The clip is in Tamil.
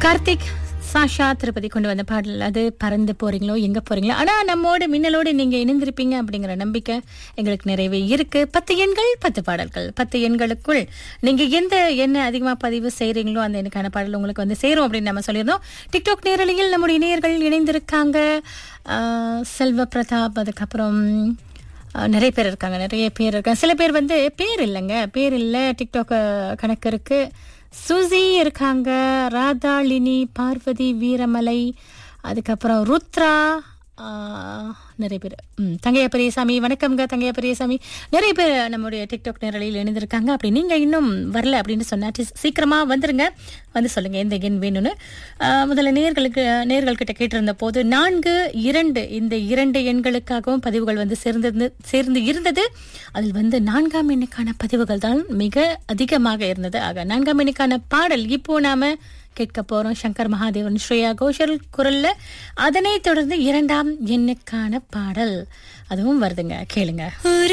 கார்த்திக் சாஷா திருப்பதி கொண்டு வந்த பாடல் அது பறந்து போறீங்களோ எங்க போறீங்களோ ஆனா நம்மோட மின்னலோடு நீங்க இணைந்திருப்பீங்க அப்படிங்கிற நம்பிக்கை எங்களுக்கு நிறையவே இருக்கு பத்து எண்கள் பத்து பாடல்கள் பத்து எண்களுக்குள் நீங்க எந்த எண்ணை அதிகமா பதிவு செய்றீங்களோ அந்த எண்ணுக்கான பாடல் உங்களுக்கு வந்து சேரும் அப்படின்னு நம்ம சொல்லியிருந்தோம் டிக்டாக் நேரலையில் நம்முடைய நேயர்கள் இணைந்திருக்காங்க ஆஹ், செல்வ பிரதாப் அதுக்கப்புறம் அஹ் நிறைய பேர் இருக்காங்க நிறைய பேர் இருக்காங்க சில பேர் வந்து பேர் இல்லைங்க பேர் இல்லை டிக்டாக் அஹ், கணக்கு இருக்கு சுசி இருக்காங்க ராதாளினி பார்வதி வீரமலை அதுக்கப்புறம் ருத்ரா ஆஹ், நிறைய பேர் ம், தங்கையா பெரியசாமி வணக்கம்ங்க தங்கையா பெரியசாமி நிறைய பேர் நம்முடைய டிக்டாக் நேரலையில் இணைந்திருக்காங்க அப்படி நீங்க இன்னும் வரல அப்படின்னு சொன்னா டி- சீக்கிரமா வந்துருங்க வந்து சொல்லுங்க எந்த எண் வேணும்னு ஆஹ், முதல்ல நேர்களுக்கு நேர்கள் கிட்ட கேட்டிருந்த போது நான்கு இரண்டு இந்த இரண்டு எண்களுக்காகவும் பதிவுகள் வந்து சேர்ந்து சேர்ந்து இருந்தது அதில் வந்து நான்காம் எண்ணுக்கான பதிவுகள் தான் மிக அதிகமாக இருந்தது ஆக நான்காம் எண்ணுக்கான பாடல் இப்போ நாம கேட்க போறோம் சங்கர் மகாதேவன் ஸ்ரேயா கோஷல் குரல்ல அதனைத் தொடர்ந்து இரண்டாம் எண்ணுக்கான பாடல் அதுவும் வருதுங்க கேளுங்க ஒரு